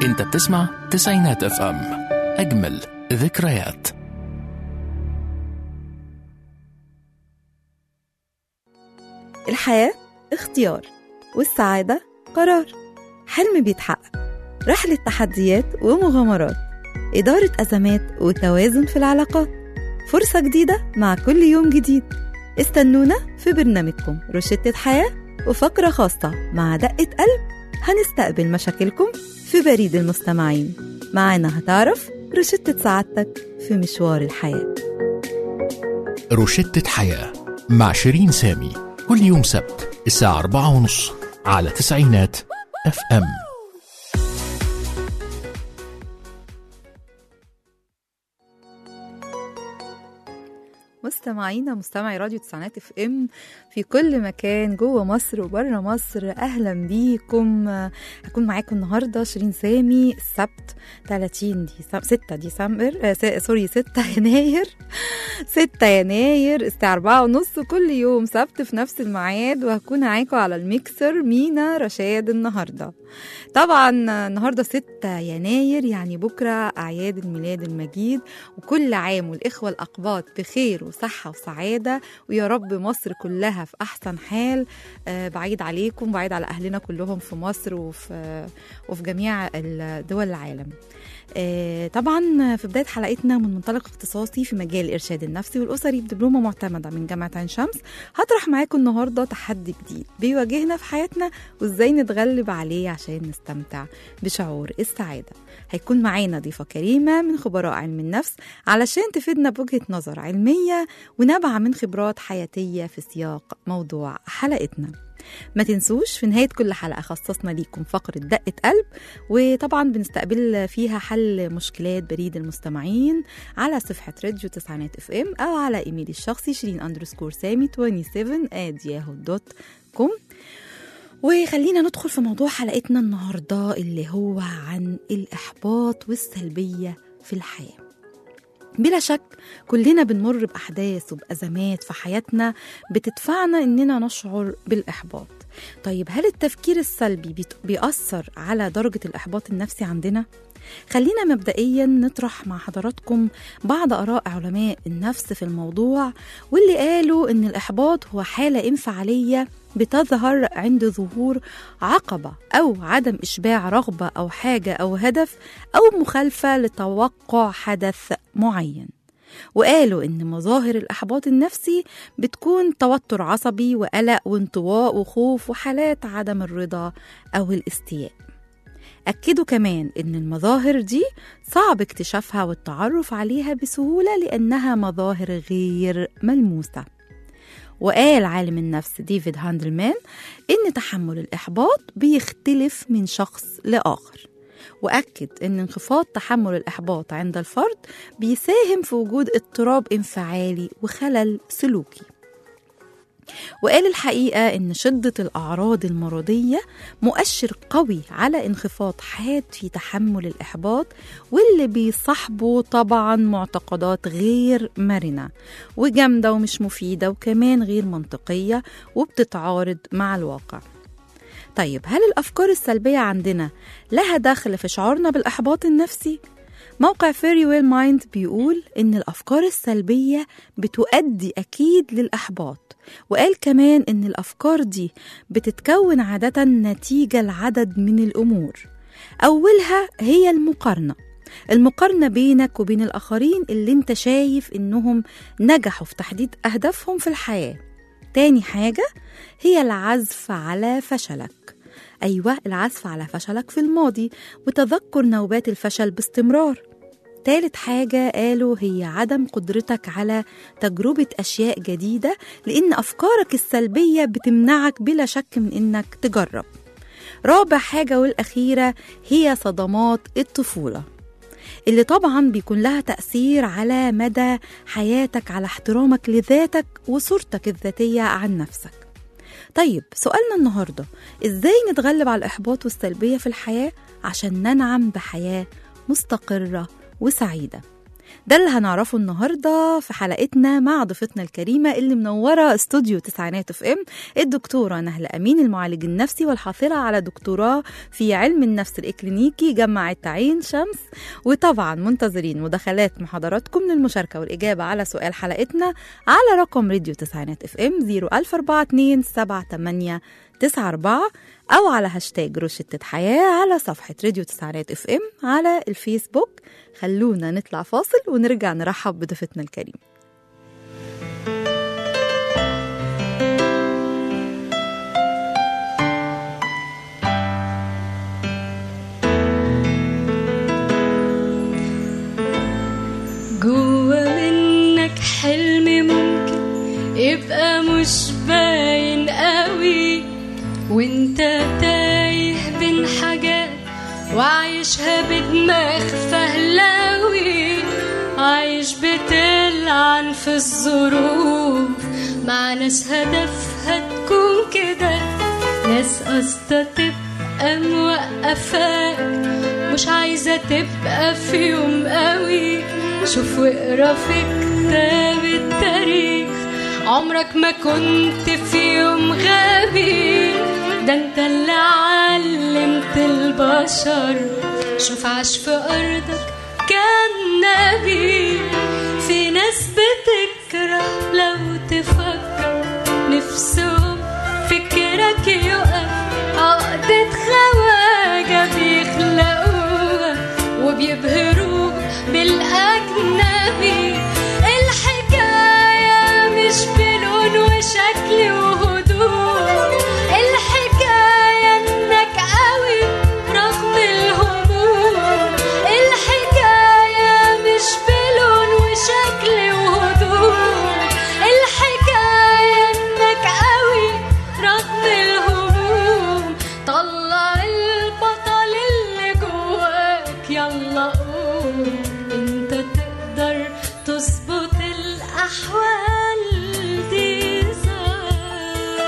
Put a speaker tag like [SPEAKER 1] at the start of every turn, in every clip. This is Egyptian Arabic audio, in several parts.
[SPEAKER 1] انت بتسمع تسعينات اف ام اجمل ذكريات
[SPEAKER 2] الحياة اختيار والسعادة قرار حلم بيتحقق رحلة تحديات ومغامرات إدارة أزمات وتوازن في العلاقات فرصة جديدة مع كل يوم جديد استنونا في برنامجكم روشتة حياة وفقرة خاصة مع دقة قلب هنستقبل مشاكلكم في بريد المستمعين معانا هتعرف روشتة سعادتك في مشوار الحياة
[SPEAKER 1] روشتة حياة مع شيرين سامي كل يوم سبت الساعة أربعة ونص على تسعينات اف ام
[SPEAKER 2] مستمعينا مستمعي راديو تسعينات اف ام في كل مكان جوه مصر وبره مصر اهلا بيكم هكون معاكم النهارده شيرين سامي السبت 30 ديسمبر 6 ديسمبر آه س- سوري 6 يناير 6 يناير الساعه 4 ونص كل يوم سبت في نفس الميعاد وهكون معاكم على الميكسر مينا رشاد النهارده طبعا النهارده 6 يناير يعني بكره اعياد الميلاد المجيد وكل عام والاخوه الاقباط بخير وصحه وسعاده ويا رب مصر كلها في احسن حال آه، بعيد عليكم بعيد على اهلنا كلهم في مصر وفي وفي جميع ال- دول العالم آه، طبعا في بدايه حلقتنا من منطلق اختصاصي في مجال الارشاد النفسي والاسري بدبلومه معتمده من جامعه عين شمس هطرح معاكم النهارده تحدي جديد بيواجهنا في حياتنا وازاي نتغلب عليه عشان نستمتع بشعور السعاده هيكون معانا ضيفه كريمه من خبراء علم النفس علشان تفيدنا بوجهه نظر علميه ونابعه من خبرات حياتيه في سياق موضوع حلقتنا ما تنسوش في نهاية كل حلقة خصصنا ليكم فقرة دقة قلب وطبعا بنستقبل فيها حل مشكلات بريد المستمعين على صفحة راديو تسعينات اف ام أو على إيميلي الشخصي شيرين أندرسكور سامي 27 at yahoo دوت كوم وخلينا ندخل في موضوع حلقتنا النهاردة اللي هو عن الإحباط والسلبية في الحياة بلا شك كلنا بنمر بأحداث وبأزمات في حياتنا بتدفعنا إننا نشعر بالإحباط طيب هل التفكير السلبي بيت- بيأثر على درجة الإحباط النفسي عندنا؟ خلينا مبدئيا نطرح مع حضراتكم بعض آراء علماء النفس في الموضوع واللي قالوا إن الإحباط هو حالة انفعالية بتظهر عند ظهور عقبة أو عدم إشباع رغبة أو حاجة أو هدف أو مخالفة لتوقع حدث معين وقالوا إن مظاهر الإحباط النفسي بتكون توتر عصبي وقلق وانطواء وخوف وحالات عدم الرضا أو الاستياء أكدوا كمان إن المظاهر دي صعب اكتشافها والتعرف عليها بسهولة لأنها مظاهر غير ملموسة وقال عالم النفس ديفيد هاندلمان إن تحمل الإحباط بيختلف من شخص لآخر وأكد إن انخفاض تحمل الإحباط عند الفرد بيساهم في وجود اضطراب انفعالي وخلل سلوكي وقال الحقيقة إن شدة الأعراض المرضية مؤشر قوي على انخفاض حاد في تحمل الإحباط واللي بيصاحبه طبعا معتقدات غير مرنة وجامدة ومش مفيدة وكمان غير منطقية وبتتعارض مع الواقع طيب هل الأفكار السلبية عندنا لها دخل في شعورنا بالإحباط النفسي؟ موقع فيري ويل مايند بيقول إن الأفكار السلبية بتؤدي أكيد للإحباط وقال كمان إن الأفكار دي بتتكون عادة نتيجة لعدد من الأمور أولها هي المقارنة المقارنة بينك وبين الآخرين اللي انت شايف إنهم نجحوا في تحديد أهدافهم في الحياة تاني حاجة هي العزف على فشلك أيوة العزف على فشلك في الماضي وتذكر نوبات الفشل باستمرار تالت حاجة قالوا هي عدم قدرتك على تجربة أشياء جديدة لأن أفكارك السلبية بتمنعك بلا شك من إنك تجرب رابع حاجة والأخيرة هي صدمات الطفولة اللي طبعا بيكون لها تأثير على مدى حياتك على احترامك لذاتك وصورتك الذاتية عن نفسك طيب سؤالنا النهاردة إزاي نتغلب على الإحباط والسلبية في الحياة عشان ننعم بحياة مستقرة وسعيدة ده اللي هنعرفه النهارده في حلقتنا مع ضيفتنا الكريمه اللي منوره استوديو تسعينات اف ام الدكتوره نهله امين المعالج النفسي والحاصله على دكتوراه في علم النفس الاكلينيكي جامعه عين شمس وطبعا منتظرين مداخلات من حضراتكم للمشاركه والاجابه على سؤال حلقتنا على رقم راديو تسعينات اف ام 01042 78 94 أو على هاشتاج روشتة حياة على صفحة راديو تسعينات اف ام على الفيسبوك خلونا نطلع فاصل ونرجع نرحب بضيفتنا الكريم
[SPEAKER 3] جوا منك حلم ممكن يبقى مش باين قوي وانت تايه بين حاجات وعايشها بدماغ فهلاوي عايش بتلعن في الظروف مع ناس هدفها تكون كده ناس قصدها تبقى موقفاك مش عايزة تبقى في يوم قوي شوف واقرا في كتاب التاريخ عمرك ما كنت في يوم غبي ده انت اللي علمت البشر شوف عاش في ارضك كان نبي في ناس بتكره لو تفكر نفسهم فكرك يقف عقدة خواجة بيخلقوها وبيبهروك بالأجنبي الحكاية مش بلون وشكل وهدوء الحكاية انك قوي رغم الهموم الحكاية مش بلون وشكل وهدوء الحكاية انك قوي رغم الهموم طلع البطل اللي جواك يلا قوم انت تقدر تظبط الاحوال دي صار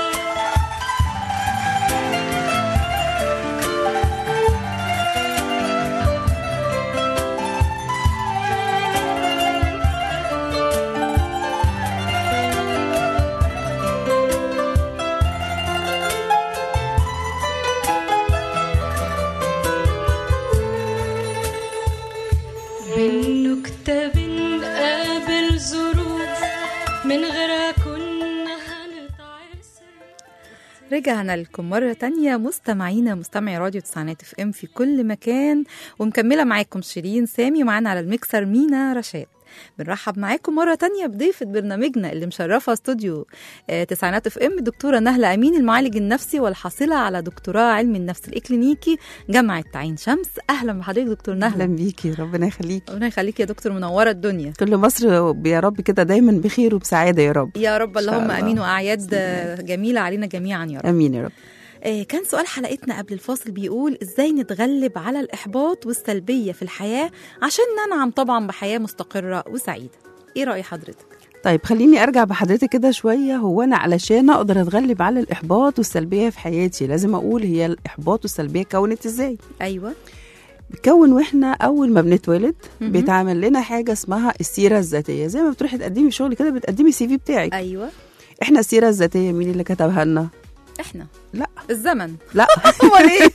[SPEAKER 3] بالنكتة بنقابل ظروف من غيرها كنا هنتعسر
[SPEAKER 2] رجعنا لكم مرة تانية مستمعينا مستمعي راديو تسعينات اف ام في كل مكان ومكملة معاكم شيرين سامي ومعانا على الميكسر مينا رشاد بنرحب معاكم مرة تانية بضيفة برنامجنا اللي مشرفة استوديو آه، تسعينات اف ام الدكتورة نهلة أمين المعالج النفسي والحاصلة على دكتوراه علم النفس الإكلينيكي جامعة عين شمس أهلا بحضرتك دكتور
[SPEAKER 4] اهلا
[SPEAKER 2] نهلة
[SPEAKER 4] بيكي ربنا يخليكي
[SPEAKER 2] ربنا يخليك يا دكتور منورة الدنيا
[SPEAKER 4] كل مصر يا رب كده دايما بخير وبسعاده يا رب
[SPEAKER 2] يا رب
[SPEAKER 4] إن شاء
[SPEAKER 2] اللهم
[SPEAKER 4] الله.
[SPEAKER 2] امين واعياد آه، جميله علينا جميعا يا رب
[SPEAKER 4] امين يا رب
[SPEAKER 2] آه، كان سؤال حلقتنا قبل الفاصل بيقول ازاي نتغلب على الاحباط والسلبيه في الحياه عشان ننعم طبعا بحياه مستقره وسعيده ايه راي حضرتك
[SPEAKER 4] طيب خليني ارجع بحضرتك كده شويه هو انا علشان اقدر اتغلب على الاحباط والسلبيه في حياتي لازم اقول هي الاحباط والسلبيه كونت ازاي
[SPEAKER 2] ايوه
[SPEAKER 4] بتكون واحنا اول ما بنتولد
[SPEAKER 2] مهم.
[SPEAKER 4] بيتعمل لنا حاجه اسمها السيره الذاتيه زي ما بتروحي تقدمي شغل كده بتقدمي السي في بتاعك
[SPEAKER 2] ايوه
[SPEAKER 4] احنا السيره الذاتيه مين اللي كتبها لنا
[SPEAKER 2] احنا
[SPEAKER 4] لا
[SPEAKER 2] الزمن
[SPEAKER 4] لا
[SPEAKER 2] امال ايه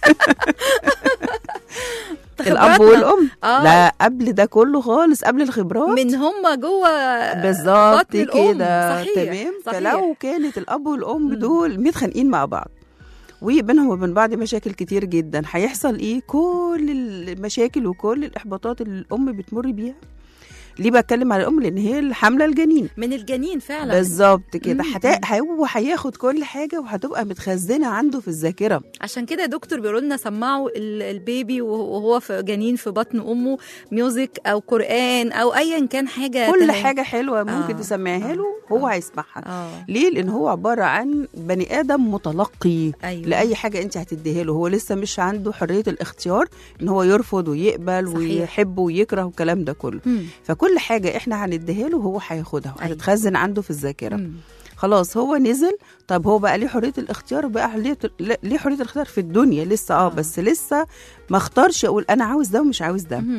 [SPEAKER 4] الاب
[SPEAKER 2] خبراتنا.
[SPEAKER 4] والام
[SPEAKER 2] آه.
[SPEAKER 4] لا قبل ده كله خالص قبل الخبرات
[SPEAKER 2] من هم جوه
[SPEAKER 4] بالظبط
[SPEAKER 2] بطن الأم.
[SPEAKER 4] كده
[SPEAKER 2] صحيح.
[SPEAKER 4] تمام
[SPEAKER 2] صحيح.
[SPEAKER 4] فلو كانت الاب والام
[SPEAKER 2] مم.
[SPEAKER 4] دول متخانقين مع بعض وبينهم وبين بعض مشاكل كتير جدا هيحصل ايه كل المشاكل وكل الاحباطات اللي الام بتمر بيها ليه بتكلم على الام لان هي اللي حامله الجنين
[SPEAKER 2] من الجنين فعلا
[SPEAKER 4] بالظبط كده
[SPEAKER 2] مم.
[SPEAKER 4] حتا... هو هياخد كل حاجه وهتبقى متخزنه عنده في الذاكره
[SPEAKER 2] عشان كده يا دكتور بيقولوا لنا سمعوا ال- البيبي وهو في جنين في بطن امه ميوزك او قران او ايا كان حاجه
[SPEAKER 4] كل
[SPEAKER 2] تهان.
[SPEAKER 4] حاجه حلوه ممكن
[SPEAKER 2] آه.
[SPEAKER 4] تسمعها
[SPEAKER 2] آه.
[SPEAKER 4] له هو
[SPEAKER 2] آه.
[SPEAKER 4] هيسمعها
[SPEAKER 2] اه
[SPEAKER 4] ليه لان هو عباره عن بني ادم متلقي
[SPEAKER 2] ايوه
[SPEAKER 4] لاي حاجه انت هتديها له هو لسه مش عنده حريه الاختيار ان هو يرفض ويقبل
[SPEAKER 2] صحيح.
[SPEAKER 4] ويحب ويكره والكلام ده كله
[SPEAKER 2] مم.
[SPEAKER 4] فكل حاجه احنا هنديها له هو هياخدها
[SPEAKER 2] أيوة.
[SPEAKER 4] وهتتخزن عنده في الذاكره
[SPEAKER 2] مم.
[SPEAKER 4] خلاص هو نزل طب هو بقى ليه حريه الاختيار بقى ليه ليه حريه الاختيار في الدنيا لسه اه
[SPEAKER 2] آه.
[SPEAKER 4] بس لسه ما اختارش اقول انا عاوز ده ومش عاوز ده
[SPEAKER 2] مم.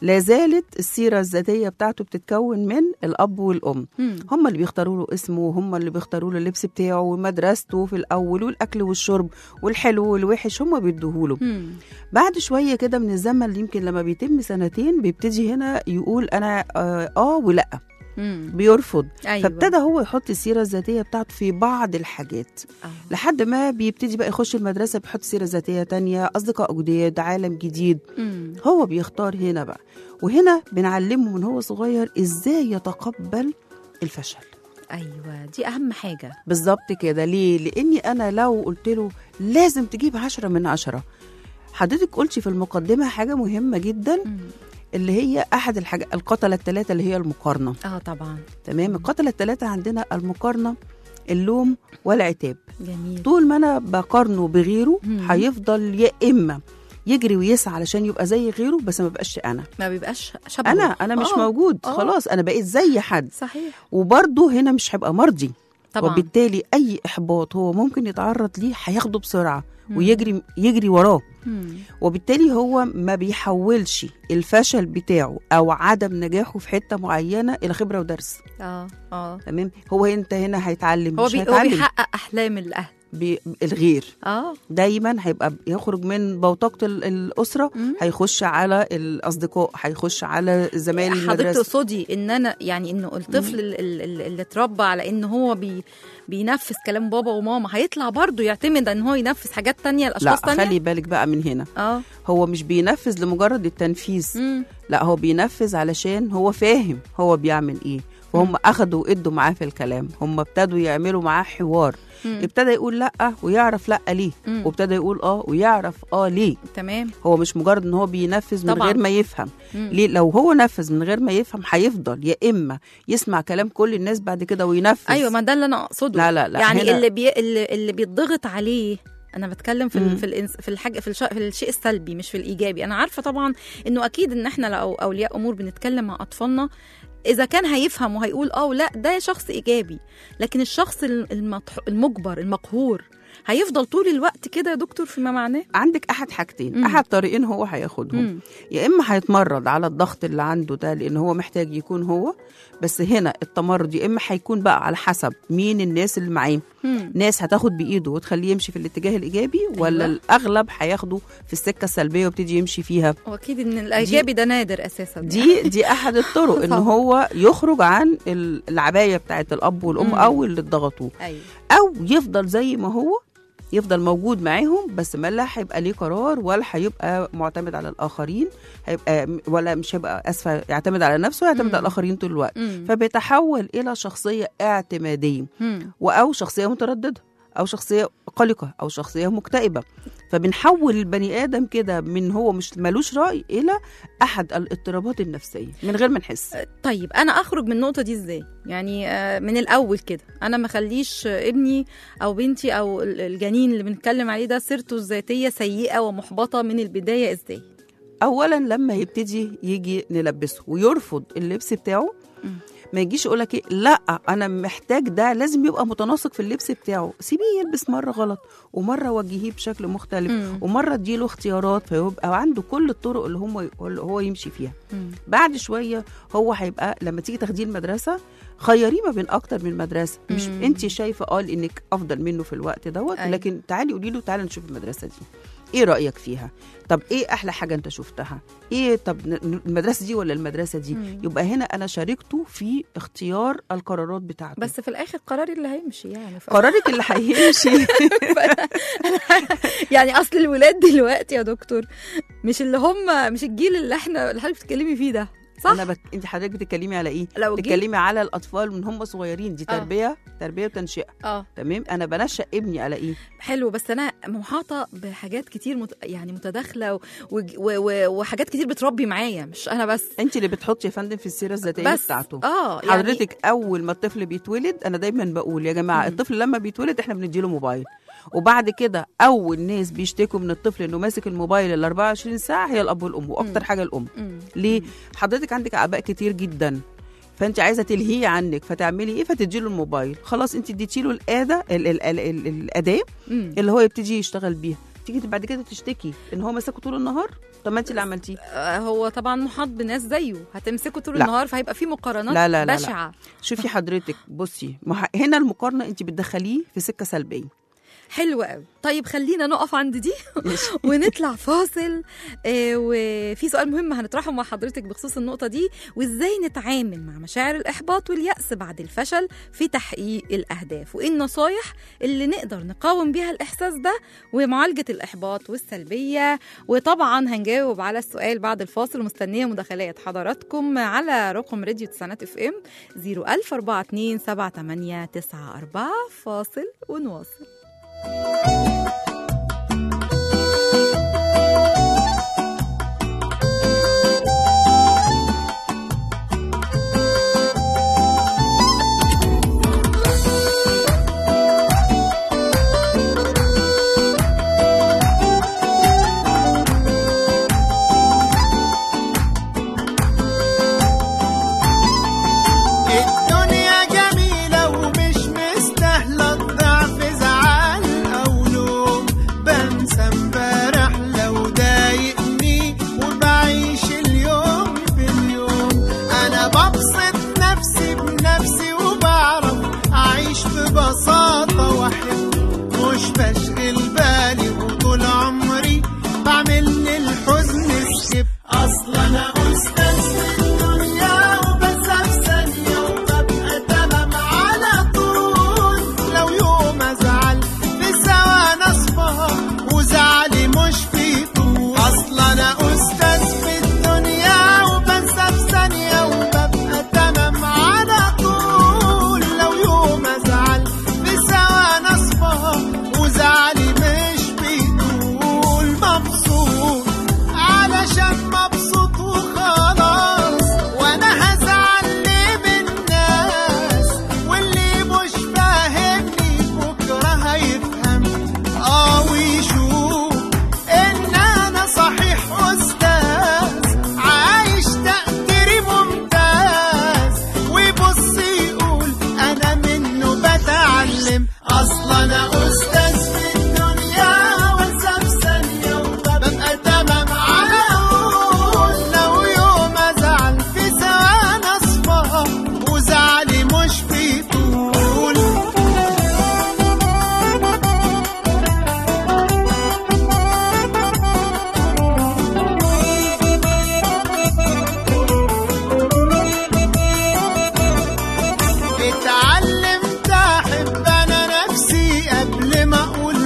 [SPEAKER 4] لا زالت السيره الذاتيه بتاعته بتتكون من الاب والام
[SPEAKER 2] مم.
[SPEAKER 4] هم اللي بيختاروا له اسمه وهم اللي بيختاروا له اللبس بتاعه ومدرسته في الاول والاكل والشرب والحلو والوحش هم بيدوهوله
[SPEAKER 2] مم.
[SPEAKER 4] بعد شويه كده من الزمن اللي يمكن لما بيتم سنتين بيبتدي هنا يقول انا اه, آه ولا
[SPEAKER 2] مم.
[SPEAKER 4] بيرفض
[SPEAKER 2] ايوه
[SPEAKER 4] فابتدى هو يحط السيره الذاتيه بتاعته في بعض الحاجات
[SPEAKER 2] آه.
[SPEAKER 4] لحد ما بيبتدي بقى يخش المدرسه بيحط سيره ذاتيه تانية اصدقاء جداد عالم جديد
[SPEAKER 2] مم.
[SPEAKER 4] هو بيختار هنا بقى وهنا بنعلمه من هو صغير ازاي يتقبل الفشل
[SPEAKER 2] ايوه دي اهم حاجه
[SPEAKER 4] بالظبط كده ليه لاني انا لو قلت له لازم تجيب عشرة من عشرة حضرتك قلتي في المقدمه حاجه مهمه جدا
[SPEAKER 2] مم.
[SPEAKER 4] اللي هي احد الحاجات القتله الثلاثه اللي هي المقارنه
[SPEAKER 2] اه طبعا
[SPEAKER 4] تمام القتله الثلاثه عندنا المقارنه اللوم والعتاب
[SPEAKER 2] جميل
[SPEAKER 4] طول ما انا بقارنه بغيره
[SPEAKER 2] مم.
[SPEAKER 4] هيفضل يا اما يجري ويسعى علشان يبقى زي غيره بس ما بقاش انا
[SPEAKER 2] ما بيبقاش شبهه
[SPEAKER 4] انا انا مش
[SPEAKER 2] آه.
[SPEAKER 4] موجود
[SPEAKER 2] آه.
[SPEAKER 4] خلاص انا بقيت زي حد
[SPEAKER 2] صحيح
[SPEAKER 4] وبرضه هنا مش هيبقى مرضي
[SPEAKER 2] طبعا
[SPEAKER 4] وبالتالي اي احباط هو ممكن يتعرض ليه هياخده بسرعه
[SPEAKER 2] مم.
[SPEAKER 4] ويجري يجري وراه
[SPEAKER 2] مم.
[SPEAKER 4] وبالتالي هو ما بيحولش الفشل بتاعه او عدم نجاحه في حته معينه الى خبره ودرس
[SPEAKER 2] اه اه
[SPEAKER 4] تمام هو انت هنا هيتعلم
[SPEAKER 2] هو
[SPEAKER 4] مش
[SPEAKER 2] بي... هو
[SPEAKER 4] هيتعلم
[SPEAKER 2] بيحقق احلام الاهل
[SPEAKER 4] بي- الغير
[SPEAKER 2] اه
[SPEAKER 4] دايما هيبقى يخرج من بوتقه ال- الاسره
[SPEAKER 2] مم.
[SPEAKER 4] هيخش على الاصدقاء هيخش على زمايل
[SPEAKER 2] حضرتك
[SPEAKER 4] المدرسه
[SPEAKER 2] تقصدي ان انا يعني انه الطفل ال- ال- ال- اللي اتربى على ان هو بي بينفذ كلام بابا وماما هيطلع برضه يعتمد ان هو ينفذ حاجات تانية
[SPEAKER 4] لا
[SPEAKER 2] لاشخاص تانية
[SPEAKER 4] خلي بالك بقى من هنا
[SPEAKER 2] اه
[SPEAKER 4] هو مش بينفذ لمجرد التنفيذ
[SPEAKER 2] مم.
[SPEAKER 4] لا هو بينفذ علشان هو فاهم هو بيعمل ايه وهم اخدوا وادوا معاه في الكلام هم ابتدوا يعملوا معاه حوار
[SPEAKER 2] مم.
[SPEAKER 4] ابتدى يقول لا ويعرف لا ليه
[SPEAKER 2] مم.
[SPEAKER 4] وابتدى يقول اه ويعرف اه ليه
[SPEAKER 2] تمام
[SPEAKER 4] هو مش مجرد ان هو بينفذ من
[SPEAKER 2] طبعاً.
[SPEAKER 4] غير ما يفهم
[SPEAKER 2] مم.
[SPEAKER 4] ليه لو هو نفذ من غير ما يفهم هيفضل يا اما يسمع كلام كل الناس بعد كده وينفذ
[SPEAKER 2] ايوه ما ده اللي انا اقصده
[SPEAKER 4] لا لا لا
[SPEAKER 2] يعني
[SPEAKER 4] هنا-
[SPEAKER 2] اللي بي... اللي, اللي بيتضغط عليه انا بتكلم في
[SPEAKER 4] مم.
[SPEAKER 2] ال... في الإنس... في الحاجه في, الش... في الشيء السلبي مش في الايجابي انا عارفه طبعا انه اكيد ان احنا لو اولياء امور بنتكلم مع اطفالنا اذا كان هيفهم وهيقول اه لا ده شخص ايجابي لكن الشخص المطح... المجبر المقهور هيفضل طول الوقت كده يا دكتور فيما معناه
[SPEAKER 4] عندك احد حاجتين
[SPEAKER 2] مم.
[SPEAKER 4] احد طريقين هو هياخدهم
[SPEAKER 2] مم.
[SPEAKER 4] يا اما هيتمرد على الضغط اللي عنده ده لان هو محتاج يكون هو بس هنا التمرد يا اما هيكون بقى على حسب مين الناس اللي معاه
[SPEAKER 2] مم.
[SPEAKER 4] ناس هتاخد بايده وتخليه يمشي في الاتجاه الايجابي ولا
[SPEAKER 2] أيوة.
[SPEAKER 4] الاغلب هياخده في السكه السلبيه ويبتدي يمشي فيها
[SPEAKER 2] واكيد ان الايجابي ده نادر اساسا
[SPEAKER 4] دي دي احد الطرق ان
[SPEAKER 2] طبعا.
[SPEAKER 4] هو يخرج عن ال- العبايه بتاعت الاب والام
[SPEAKER 2] مم.
[SPEAKER 4] او اللي اتضغطوه
[SPEAKER 2] ايوه
[SPEAKER 4] او يفضل زي ما هو يفضل موجود معاهم بس ما لا هيبقى ليه قرار ولا هيبقى معتمد على الاخرين هيبقى ولا مش هيبقى اسفه يعتمد على نفسه يعتمد
[SPEAKER 2] مم.
[SPEAKER 4] على الاخرين طول الوقت
[SPEAKER 2] مم.
[SPEAKER 4] فبيتحول الى شخصيه اعتماديه
[SPEAKER 2] مم.
[SPEAKER 4] و- او شخصيه متردده او شخصيه قلقه او شخصيه مكتئبه فبنحول البني ادم كده من هو مش ملوش راي الى احد الاضطرابات النفسيه من غير ما نحس
[SPEAKER 2] طيب انا اخرج من النقطه دي ازاي يعني آه، من الاول كده انا ما اخليش آه، ابني او بنتي او ال- الجنين اللي بنتكلم عليه ده سيرته الذاتيه سيئه ومحبطه من البدايه ازاي
[SPEAKER 4] اولا لما يبتدي يجي نلبسه ويرفض اللبس بتاعه
[SPEAKER 2] مم.
[SPEAKER 4] ما يجيش يقول لك لا انا محتاج ده لازم يبقى متناسق في اللبس بتاعه سيبيه يلبس مره غلط ومره وجهيه بشكل مختلف
[SPEAKER 2] مم.
[SPEAKER 4] ومره اديله اختيارات فيبقى عنده كل الطرق اللي هم اللي هو يمشي فيها
[SPEAKER 2] مم.
[SPEAKER 4] بعد شويه هو هيبقى لما تيجي تاخديه المدرسه خيريه ما بين اكتر من مدرسه مش
[SPEAKER 2] مم.
[SPEAKER 4] انت شايفه اه انك افضل منه في الوقت دوت
[SPEAKER 2] أيوة.
[SPEAKER 4] لكن تعالي قولي له تعالى نشوف المدرسه دي ايه رايك فيها طب ايه احلى حاجه انت شفتها ايه طب ن- المدرسه دي ولا المدرسه دي
[SPEAKER 2] مم.
[SPEAKER 4] يبقى هنا انا شاركته في اختيار القرارات بتاعته
[SPEAKER 2] بس في الاخر قراري اللي هيمشي يعني ف...
[SPEAKER 4] قرارك اللي هيمشي
[SPEAKER 2] يعني اصل الولاد دلوقتي يا دكتور مش اللي هم مش الجيل اللي احنا اللي حضرتك بتتكلمي فيه ده صح
[SPEAKER 4] انا بك... انت حضرتك بتتكلمي على ايه
[SPEAKER 2] لو جيل
[SPEAKER 4] بتتكلمي على الاطفال من هم صغيرين دي
[SPEAKER 2] آه.
[SPEAKER 4] تربيه تربيه وتنشئه
[SPEAKER 2] اه
[SPEAKER 4] تمام انا بنشأ ابني على ايه
[SPEAKER 2] حلو بس انا محاطه بحاجات كتير مت... يعني متداخله و... و... و... وحاجات كتير بتربي معايا مش انا بس
[SPEAKER 4] انت اللي بتحطي يا فندم في السيره الذاتيه
[SPEAKER 2] بس
[SPEAKER 4] بتاعته
[SPEAKER 2] اه يعني
[SPEAKER 4] حضرتك اول ما الطفل بيتولد انا دايما بقول يا جماعه
[SPEAKER 2] مم.
[SPEAKER 4] الطفل لما بيتولد احنا بنديله موبايل وبعد كده اول ناس بيشتكوا من الطفل انه ماسك الموبايل ال 24 ساعه هي الاب والام واكتر
[SPEAKER 2] مم.
[SPEAKER 4] حاجه الام
[SPEAKER 2] مم.
[SPEAKER 4] ليه
[SPEAKER 2] مم.
[SPEAKER 4] حضرتك عندك اعباء كتير جدا فانت عايزه تلهيه عنك فتعملي ايه فتديله الموبايل خلاص انت اديتي له الاداه ال- ال- ال- ال- الاداه
[SPEAKER 2] مم.
[SPEAKER 4] اللي هو يبتدي يشتغل بيها تيجي بعد كده تشتكي ان هو مسكه طول النهار طب ما انت اللي عملتيه
[SPEAKER 2] آه، هو طبعا محاط بناس زيه هتمسكه طول
[SPEAKER 4] لا.
[SPEAKER 2] النهار فهيبقى في مقارنات
[SPEAKER 4] لا، لا، لا، لا.
[SPEAKER 2] بشعه
[SPEAKER 4] شوفي حضرتك بصي ما ه- هنا المقارنه انت بتدخليه في سكه سلبيه
[SPEAKER 2] حلوة قوي طيب خلينا نقف عند دي ونطلع فاصل آه وفي سؤال مهم هنطرحه مع حضرتك بخصوص النقطة دي وازاي نتعامل مع مشاعر الإحباط واليأس بعد الفشل في تحقيق الأهداف وإيه النصايح اللي نقدر نقاوم بيها الإحساس ده ومعالجة الإحباط والسلبية وطبعا هنجاوب على السؤال بعد الفاصل ومستنية مداخلات حضراتكم على رقم راديو تسعينات اف ام 01042 فاصل ونواصل
[SPEAKER 5] الدنيا جميلة ومش مستاهلة الضعف زعل أو لوم بنسى امبارح لو ضايقني وبعيش اليوم باليوم أنا ببسط نفسي بنفسي وبعرف أعيش ببساطة وأحب مش بشغل بالي وطول عمري بعمل للحزن سكيب أصلا أنا أستاذ في الدنيا وبنسى في ثانية وببقى تمام على طول لو يوم أزعل في ثواني أصفى وزعلي مش في طول أصلا أنا أستاذ في الدنيا وبنسى في ثانية وببقى تمام على طول لو يوم أزعل في ثواني أصفى وزعلي مش بيطول مبسوط علشان مبسوط وخلاص وانا هزعل ليه بالناس واللي مش فاهمني بكره هيفهم اه ويشوف ان انا صحيح استاذ عايش تقديري ممتاز ويبص يقول انا منه بتعلم اصلا انا استاذ في الدنيا وانسى في ثانيه وببقى تمام على طول لو يوم ازعل في ثواني اصفى وزعلي مش في طول اتعلمت احب انا نفسي قبل ما اقول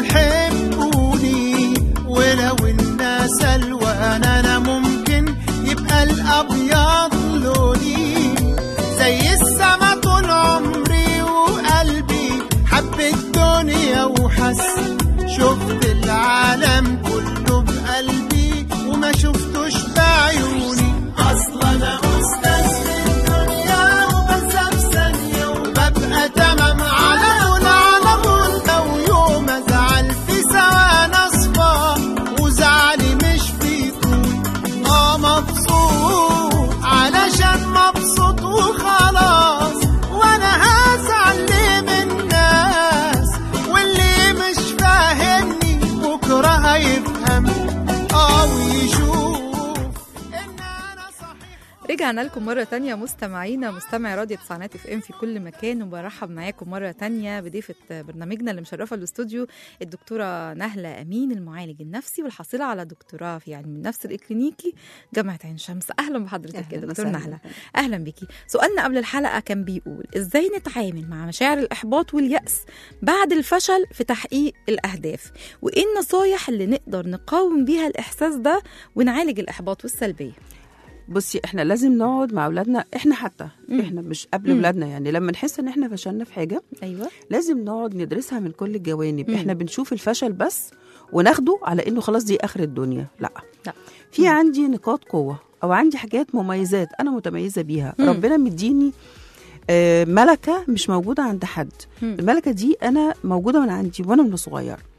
[SPEAKER 5] حبوني ولو الناس الوان انا ممكن يبقى الابيض لوني زي السما طول عمري وقلبي حب الدنيا وحس شفت العالم كله بقلبي وما شفتوش بعيوني اصلا انا استاذ في الدنيا وبنسى في ثانيه وببقى تمام على طول على طول لو يوم ازعل في ثواني اصفى وزعلي مش في طول اه مبسوط علشان مبسوط وخلاص وانا هزعل ليه من الناس واللي مش فاهمني بكره هيفهم اه ويشوف ان انا صحيح
[SPEAKER 2] رجعنا لكم مرة تانية مستمعينا مستمعي راديو تسعينات اف ام في كل مكان وبرحب معاكم مرة تانية بضيفة برنامجنا اللي مشرفة الاستوديو الدكتورة نهلة أمين المعالج النفسي والحاصلة على دكتوراه في علم النفس الإكلينيكي جامعة عين شمس أهلا بحضرتك يا
[SPEAKER 4] أهلاً
[SPEAKER 2] دكتور
[SPEAKER 4] وسهلاً.
[SPEAKER 2] نهلة أهلا بيكي سؤالنا قبل الحلقة كان بيقول إزاي نتعامل مع مشاعر الإحباط واليأس بعد الفشل في تحقيق الأهداف وإيه النصايح اللي نقدر نقاوم بيها الإحساس ده ونعالج الإحباط والسلبية
[SPEAKER 4] بصي احنا لازم نقعد مع اولادنا احنا حتى
[SPEAKER 2] مم.
[SPEAKER 4] احنا مش قبل
[SPEAKER 2] مم.
[SPEAKER 4] اولادنا يعني لما نحس ان احنا فشلنا في حاجه
[SPEAKER 2] أيوة
[SPEAKER 4] لازم نقعد ندرسها من كل الجوانب
[SPEAKER 2] مم.
[SPEAKER 4] احنا بنشوف الفشل بس وناخده على انه خلاص دي اخر الدنيا لا
[SPEAKER 2] لا.
[SPEAKER 4] في
[SPEAKER 2] مم.
[SPEAKER 4] عندي نقاط قوه او عندي حاجات مميزات انا متميزه بيها
[SPEAKER 2] مم.
[SPEAKER 4] ربنا مديني آه، ملكه مش موجوده عند حد
[SPEAKER 2] مم.
[SPEAKER 4] الملكه دي انا موجوده من عندي وانا من صغير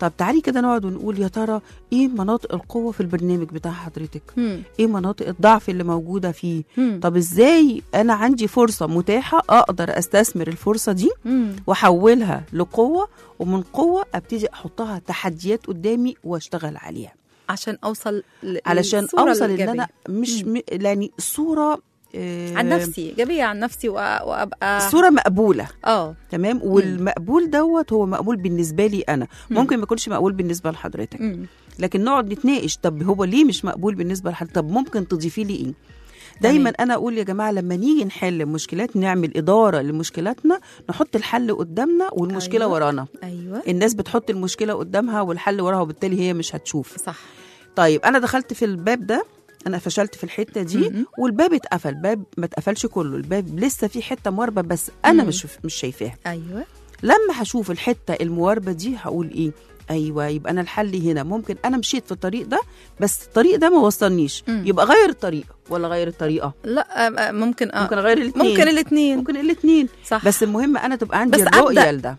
[SPEAKER 4] طب تعالي كده نقعد ونقول يا ترى ايه مناطق القوه في البرنامج بتاع حضرتك
[SPEAKER 2] مم.
[SPEAKER 4] ايه مناطق الضعف اللي موجوده فيه
[SPEAKER 2] مم.
[SPEAKER 4] طب ازاي انا عندي فرصه متاحه اقدر استثمر الفرصه دي
[SPEAKER 2] مم.
[SPEAKER 4] واحولها لقوه ومن قوه ابتدي احطها تحديات قدامي واشتغل عليها
[SPEAKER 2] عشان اوصل ل-
[SPEAKER 4] علشان
[SPEAKER 2] للصورة
[SPEAKER 4] اوصل ان
[SPEAKER 2] الإيجابية.
[SPEAKER 4] انا مش م... يعني صوره آه،
[SPEAKER 2] عن نفسي ايجابيه عن نفسي وأ- وابقى
[SPEAKER 4] صوره مقبوله
[SPEAKER 2] اه
[SPEAKER 4] تمام والمقبول دوت هو مقبول بالنسبه لي انا ممكن ما يكونش مقبول بالنسبه لحضرتك
[SPEAKER 2] مم.
[SPEAKER 4] لكن نقعد نتناقش طب هو ليه مش مقبول بالنسبه لحضرتك طب ممكن تضيفي لي ايه دايما
[SPEAKER 2] تمام.
[SPEAKER 4] انا اقول يا جماعه لما نيجي نحل مشكلات نعمل اداره لمشكلاتنا نحط الحل قدامنا والمشكله
[SPEAKER 2] أيوة.
[SPEAKER 4] ورانا
[SPEAKER 2] ايوه
[SPEAKER 4] الناس بتحط المشكله قدامها والحل وراها وبالتالي هي مش هتشوف
[SPEAKER 2] صح
[SPEAKER 4] طيب انا دخلت في الباب ده انا فشلت في الحته دي
[SPEAKER 2] مم.
[SPEAKER 4] والباب اتقفل باب ما اتقفلش كله الباب لسه فيه حته مواربه بس انا
[SPEAKER 2] مم.
[SPEAKER 4] مش مش شايفاها
[SPEAKER 2] ايوه
[SPEAKER 4] لما هشوف الحته المواربه دي هقول ايه ايوه يبقى انا الحل هنا ممكن انا مشيت في الطريق ده بس الطريق ده ما وصلنيش
[SPEAKER 2] مم.
[SPEAKER 4] يبقى غير الطريق ولا غير الطريقه
[SPEAKER 2] لا آه، آه، ممكن آه.
[SPEAKER 4] ممكن اغير الاثنين
[SPEAKER 2] ممكن الاثنين
[SPEAKER 4] ممكن الاثنين
[SPEAKER 2] صح
[SPEAKER 4] بس المهم انا تبقى عندي
[SPEAKER 2] بس
[SPEAKER 4] الرؤيه
[SPEAKER 2] أبدأ.
[SPEAKER 4] لده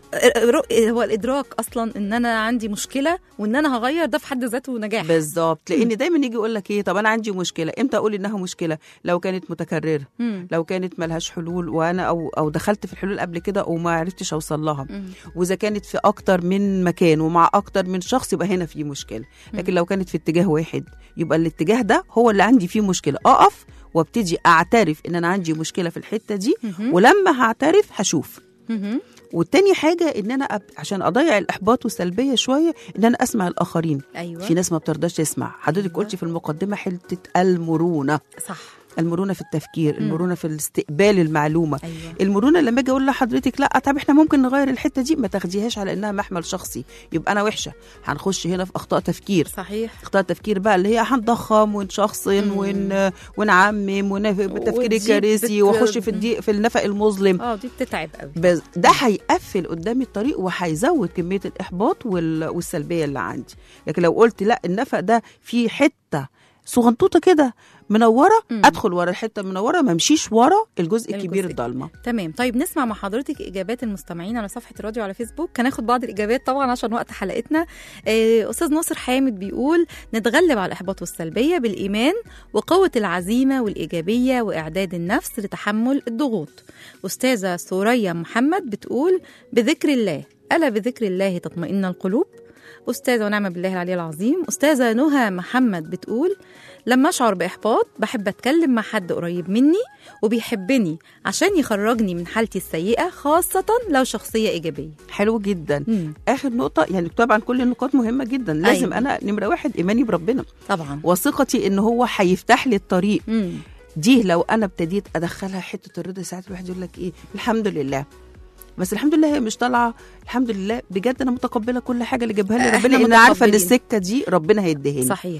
[SPEAKER 2] هو الادراك اصلا ان انا عندي مشكله وان انا هغير ده في حد ذاته نجاح
[SPEAKER 4] بالظبط لان دايما يجي يقول لك ايه طب انا عندي مشكله امتى اقول انها مشكله لو كانت متكرره
[SPEAKER 2] مم.
[SPEAKER 4] لو كانت ملهاش حلول وانا او او دخلت في الحلول قبل كده وما عرفتش اوصل لها
[SPEAKER 2] مم.
[SPEAKER 4] واذا كانت في اكتر من مكان ومع اكتر من شخص يبقى هنا في مشكله لكن لو كانت في اتجاه واحد يبقى الاتجاه ده هو اللي عندي فيه مشكله اقف وابتدي اعترف ان انا عندي مشكله في الحته دي
[SPEAKER 2] مهم.
[SPEAKER 4] ولما هعترف هشوف
[SPEAKER 2] مهم.
[SPEAKER 4] والتاني حاجه ان انا أب... عشان اضيع الاحباط والسلبيه شويه ان انا اسمع الاخرين
[SPEAKER 2] ايوه
[SPEAKER 4] في ناس ما بترضاش تسمع حضرتك
[SPEAKER 2] أيوة.
[SPEAKER 4] قلتي في المقدمه حته المرونه
[SPEAKER 2] صح
[SPEAKER 4] المرونه في التفكير المرونه في الاستقبال المعلومه
[SPEAKER 2] ايوه
[SPEAKER 4] المرونه لما اجي اقول لحضرتك لا طب احنا ممكن نغير الحته دي ما تاخديهاش على انها محمل شخصي يبقى انا وحشه هنخش هنا في اخطاء تفكير
[SPEAKER 2] صحيح
[SPEAKER 4] اخطاء تفكير بقى اللي هي هنضخم ونشخصن
[SPEAKER 2] مم.
[SPEAKER 4] ون... ونعمم ونتفكير
[SPEAKER 2] ودي
[SPEAKER 4] الكارثي
[SPEAKER 2] بت-
[SPEAKER 4] واخش في الدي... في النفق المظلم
[SPEAKER 2] اه دي بتتعب قوي
[SPEAKER 4] بس ده هيقفل قدامي الطريق وهيزود كميه الاحباط وال... والسلبيه اللي عندي لكن لو قلت لا النفق ده فيه حته صغنطوطه كده منوره
[SPEAKER 2] مم.
[SPEAKER 4] ادخل ورا الحته المنوره ما امشيش ورا الجزء الكبير
[SPEAKER 2] الجزء.
[SPEAKER 4] الضلمه
[SPEAKER 2] تمام طيب نسمع مع حضرتك اجابات المستمعين على صفحه الراديو على فيسبوك هناخد بعض الاجابات طبعا عشان وقت حلقتنا آه، استاذ ناصر حامد بيقول نتغلب على الاحباط والسلبيه بالايمان وقوه العزيمه والايجابيه واعداد النفس لتحمل الضغوط استاذه ثريا محمد بتقول بذكر الله الا بذكر الله تطمئن القلوب أستاذة ونعم بالله العلي العظيم أستاذة نهى محمد بتقول لما أشعر بإحباط بحب أتكلم مع حد قريب مني وبيحبني عشان يخرجني من حالتي السيئة خاصة لو شخصية إيجابية
[SPEAKER 4] حلو جدا
[SPEAKER 2] مم.
[SPEAKER 4] اخر نقطه يعني طبعا كل النقاط مهمه جدا لازم
[SPEAKER 2] أيوة.
[SPEAKER 4] انا نمره واحد ايماني بربنا
[SPEAKER 2] طبعا
[SPEAKER 4] وثقتي ان هو هيفتح لي الطريق
[SPEAKER 2] مم.
[SPEAKER 4] دي لو انا ابتديت ادخلها حته الرضا ساعات الواحد يقول لك ايه الحمد لله بس الحمد لله هي مش طالعه الحمد لله بجد انا متقبله كل حاجه اللي جابها لي
[SPEAKER 2] إحنا
[SPEAKER 4] ربنا لان أنا عارفه ان
[SPEAKER 2] متقبلين.
[SPEAKER 4] السكه دي ربنا هيديها لي
[SPEAKER 2] صحيح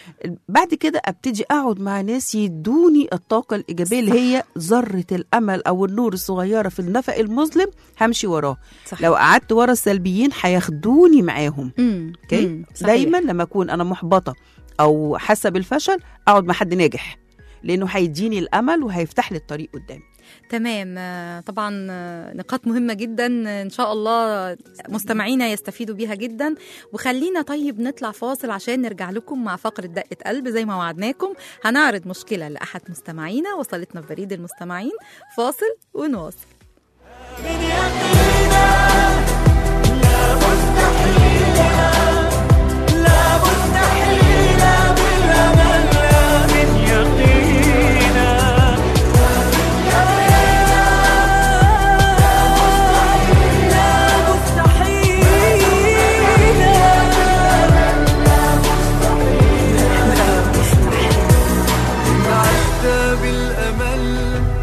[SPEAKER 4] بعد كده ابتدي اقعد مع ناس يدوني الطاقه الايجابيه اللي هي ذره الامل او النور الصغيره في النفق المظلم همشي وراه
[SPEAKER 2] صحيح
[SPEAKER 4] لو قعدت ورا السلبيين هياخدوني معاهم
[SPEAKER 2] مم.
[SPEAKER 4] اوكي
[SPEAKER 2] مم. صحيح.
[SPEAKER 4] دايما لما اكون انا محبطه او حاسه بالفشل اقعد مع حد ناجح لانه هيديني الامل وهيفتح لي الطريق قدامي
[SPEAKER 2] تمام آه، طبعا آه، نقاط مهمة جدا آه، إن شاء الله مستمعينا يستفيدوا بيها جدا وخلينا طيب نطلع فاصل عشان نرجع لكم مع فقرة دقة قلب زي ما وعدناكم هنعرض مشكلة لأحد مستمعينا وصلتنا في بريد المستمعين فاصل ونواصل
[SPEAKER 6] عشت بالأمل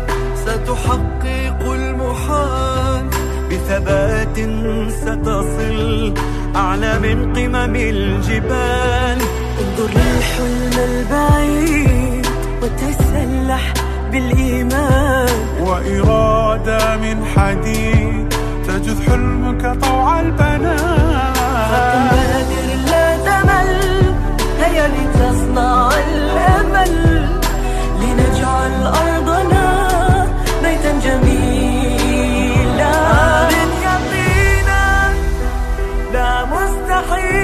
[SPEAKER 6] ستحقق المحال بثبات ستصل أعلى من قمم الجبال
[SPEAKER 7] انظر للحلم البعيد وتسلح بالإيمان
[SPEAKER 5] وإرادة من حديد تجذ حلمك طوع البنات
[SPEAKER 7] بادر لا تمل هيا لتصنع الأمل لنجعل أرضنا بيتا جميلا
[SPEAKER 6] يقينا
[SPEAKER 7] لا مستحيل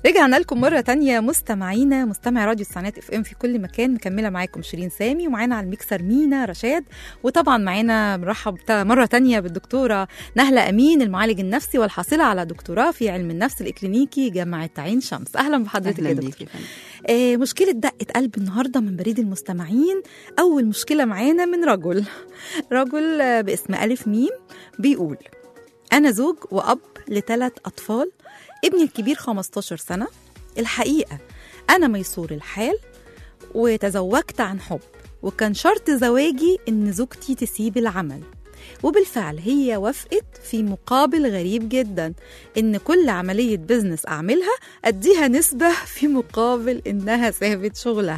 [SPEAKER 2] رجعنا لكم مرة تانية مستمعينا مستمع راديو الساعات اف ام في كل مكان مكملة معاكم شيرين سامي ومعانا على الميكسر مينا رشاد وطبعا معانا بنرحب تا- مرة تانية بالدكتورة نهلة أمين المعالج النفسي والحاصلة على دكتوراه في علم النفس الإكلينيكي جامعة عين شمس أهلا بحضرتك
[SPEAKER 4] اهلا
[SPEAKER 2] يا
[SPEAKER 4] بيك
[SPEAKER 2] دكتور
[SPEAKER 4] يا فندم
[SPEAKER 2] آه مشكلة دقة قلب النهاردة من بريد المستمعين أول مشكلة معانا من رجل رجل آه، باسم ألف ميم بيقول أنا زوج وأب لثلاث أطفال ابني الكبير 15 سنة الحقيقة أنا ميسور الحال وتزوجت عن حب وكان شرط زواجي إن زوجتي تسيب العمل وبالفعل هي وافقت في مقابل غريب جدا إن كل عملية بزنس أعملها أديها نسبة في مقابل إنها سابت شغلها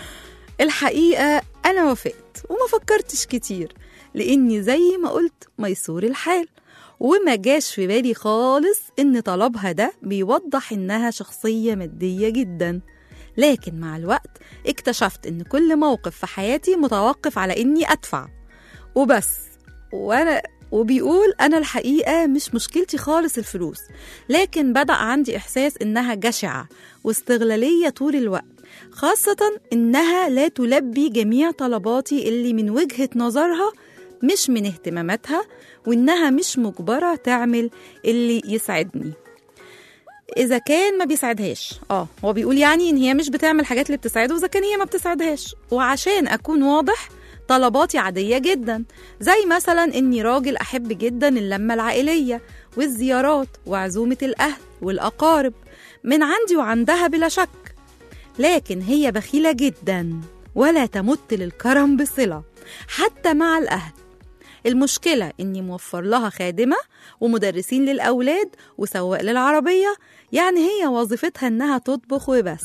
[SPEAKER 2] الحقيقة أنا وافقت وما فكرتش كتير لأني زي ما قلت ميسور الحال وما جاش في بالي خالص إن طلبها ده بيوضح إنها شخصية مادية جدا لكن مع الوقت اكتشفت إن كل موقف في حياتي متوقف على إني أدفع وبس وأنا وبيقول أنا الحقيقة مش مشكلتي خالص الفلوس لكن بدأ عندي إحساس إنها جشعة واستغلالية طول الوقت خاصة إنها لا تلبي جميع طلباتي اللي من وجهة نظرها مش من اهتماماتها وإنها مش مجبرة تعمل اللي يسعدني إذا كان ما بيسعدهاش اه هو بيقول يعني إن هي مش بتعمل الحاجات اللي بتسعده وإذا كان هي ما بتسعدهاش وعشان أكون واضح طلباتي عادية جدا زي مثلا إني راجل أحب جدا اللمة العائلية والزيارات وعزومة الأهل والأقارب من عندي وعندها بلا شك لكن هي بخيلة جدا ولا تمت للكرم بصلة حتى مع الأهل المشكلة إني موفر لها خادمة ومدرسين للأولاد وسواق للعربية يعني هي وظيفتها إنها تطبخ وبس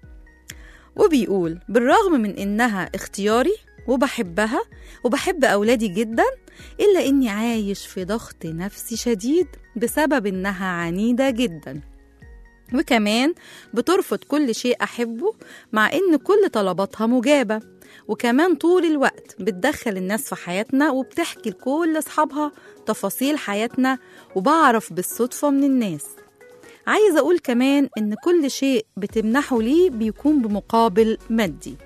[SPEAKER 2] وبيقول بالرغم من إنها اختياري وبحبها وبحب أولادي جدا إلا إني عايش في ضغط نفسي شديد بسبب إنها عنيدة جدا وكمان بترفض كل شيء أحبه مع إن كل طلباتها مجابة وكمان طول الوقت بتدخل الناس في حياتنا وبتحكي لكل أصحابها تفاصيل حياتنا وبعرف بالصدفة من الناس عايزة أقول كمان إن كل شيء بتمنحه ليه بيكون بمقابل مادي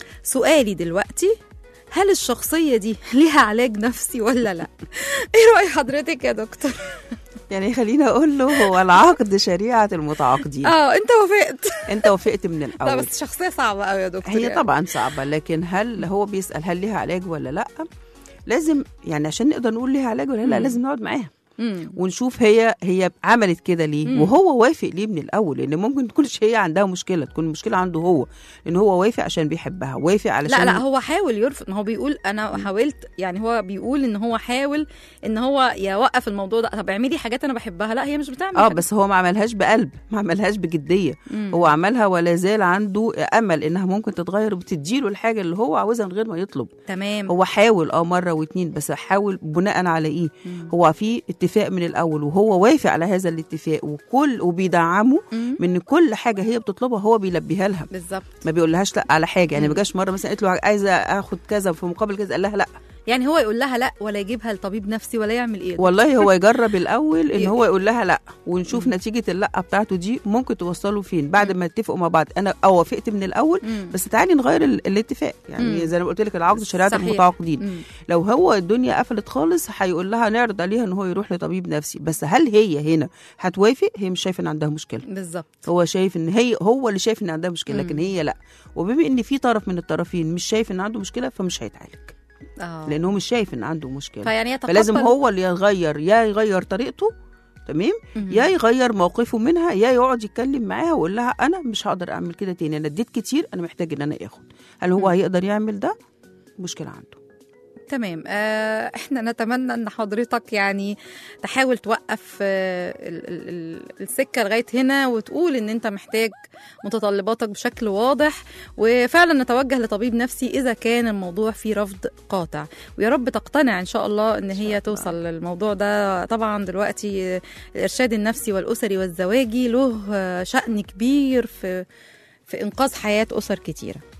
[SPEAKER 2] سؤالي دلوقتي هل الشخصية دي ليها علاج نفسي ولا لا؟ ايه رأي حضرتك يا دكتور؟
[SPEAKER 4] يعني خليني اقول له هو العقد شريعه المتعاقدين
[SPEAKER 2] اه انت وافقت
[SPEAKER 4] انت وافقت من
[SPEAKER 2] لا
[SPEAKER 4] الاول
[SPEAKER 2] بس شخصية صعبة قوي يا دكتور
[SPEAKER 4] هي
[SPEAKER 2] يعني.
[SPEAKER 4] طبعا صعبه لكن هل هو بيسال هل ليها علاج ولا لا لازم يعني عشان نقدر نقول ليها علاج ولا لا
[SPEAKER 2] مم.
[SPEAKER 4] لازم نقعد معاها
[SPEAKER 2] مم.
[SPEAKER 4] ونشوف هي هي عملت كده ليه
[SPEAKER 2] مم.
[SPEAKER 4] وهو وافق ليه من الاول لان ممكن تكونش هي عندها مشكله تكون المشكله عنده هو ان هو وافق عشان بيحبها وافق علشان
[SPEAKER 2] لا لا هو حاول يرفض ما هو بيقول انا حاولت يعني هو بيقول ان هو حاول ان هو يوقف الموضوع ده طب اعملي حاجات انا بحبها لا هي مش بتعمل
[SPEAKER 4] اه
[SPEAKER 2] حاجات.
[SPEAKER 4] بس هو ما عملهاش بقلب ما عملهاش بجديه
[SPEAKER 2] مم.
[SPEAKER 4] هو عملها ولا زال عنده امل انها ممكن تتغير وبتديله الحاجه اللي هو عاوزها من غير ما يطلب
[SPEAKER 2] تمام
[SPEAKER 4] هو حاول اه مره واتنين بس حاول بناء على ايه
[SPEAKER 2] مم.
[SPEAKER 4] هو في اتفاق من الاول وهو وافق على هذا الاتفاق وكل وبيدعمه
[SPEAKER 2] مم.
[SPEAKER 4] من كل حاجه هي بتطلبها هو بيلبيها لها
[SPEAKER 2] بالظبط
[SPEAKER 4] ما بيقولهاش لا على حاجه يعني
[SPEAKER 2] مم.
[SPEAKER 4] ما جاش مره مثلا قالت له عايزه اخد كذا في مقابل كذا قال لها لا
[SPEAKER 2] يعني هو يقول لها لا ولا يجيبها لطبيب نفسي ولا يعمل ايه
[SPEAKER 4] والله هو يجرب الاول ان
[SPEAKER 2] ي-
[SPEAKER 4] هو يقول لها لا ونشوف
[SPEAKER 2] مم.
[SPEAKER 4] نتيجه اللا بتاعته دي ممكن توصله فين بعد ما يتفقوا مع بعض انا اه وافقت من الاول
[SPEAKER 2] مم.
[SPEAKER 4] بس تعالي نغير ال- الاتفاق يعني
[SPEAKER 2] مم.
[SPEAKER 4] زي ما قلت لك العقد شريعه
[SPEAKER 2] صحيح.
[SPEAKER 4] المتعاقدين
[SPEAKER 2] مم.
[SPEAKER 4] لو هو الدنيا قفلت خالص هيقول لها نعرض عليها ان هو يروح لطبيب نفسي بس هل هي هنا هتوافق هي مش شايفه ان عندها مشكله
[SPEAKER 2] بالظبط
[SPEAKER 4] هو شايف ان هي هو اللي شايف ان عندها مشكله لكن
[SPEAKER 2] مم.
[SPEAKER 4] هي لا وبما ان في طرف من الطرفين مش شايف ان عنده مشكله فمش هيتعالج
[SPEAKER 2] اه
[SPEAKER 4] لان هو مش شايف ان عنده مشكله
[SPEAKER 2] فيعني يتقبل
[SPEAKER 4] فلازم هو اللي يغير يا يغير طريقته تمام
[SPEAKER 2] مم.
[SPEAKER 4] يا يغير موقفه منها يا يقعد يتكلم معاها ويقول لها انا مش هقدر اعمل كده تاني انا اديت كتير انا محتاج ان انا اخد هل هو
[SPEAKER 2] مم.
[SPEAKER 4] هيقدر يعمل ده مشكله عنده
[SPEAKER 2] تمام آه احنا نتمنى ان حضرتك يعني تحاول توقف آه ال- ال- ال- السكه لغايه هنا وتقول ان انت محتاج متطلباتك بشكل واضح وفعلا نتوجه لطبيب نفسي اذا كان الموضوع فيه رفض قاطع ويا رب تقتنع ان شاء الله ان هي توصل للموضوع ده طبعا دلوقتي آه، الارشاد النفسي والاسري والزواجي له آه، شأن كبير في في انقاذ حياه اسر كتيره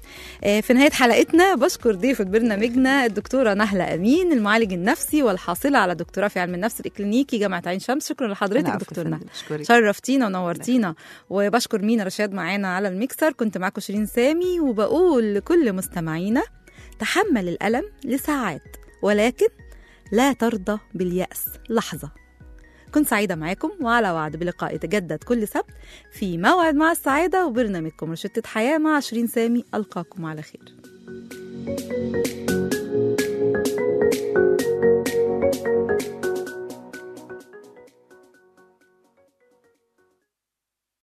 [SPEAKER 2] آه، في نهاية حلقتنا بشكر ضيفة برنامجنا الدكتورة نهلة أمين المعالج النفسي والحاصلة على دكتوراه في علم النفس الإكلينيكي جامعة عين شمس شكرا لحضرتك
[SPEAKER 4] العفو يا
[SPEAKER 2] دكتور
[SPEAKER 4] فندم،
[SPEAKER 2] نهلة
[SPEAKER 4] أشكرك.
[SPEAKER 2] شرفتينا ونورتينا وبشكر مينا رشاد معانا على الميكسر كنت معاكم شيرين سامي وبقول لكل مستمعينا تحمل الألم لساعات ولكن لا ترضى باليأس لحظة كنت سعيدة معاكم وعلى وعد بلقاء يتجدد كل سبت في موعد مع السعادة وبرنامجكم رشدة حياة مع شيرين سامي ألقاكم على خير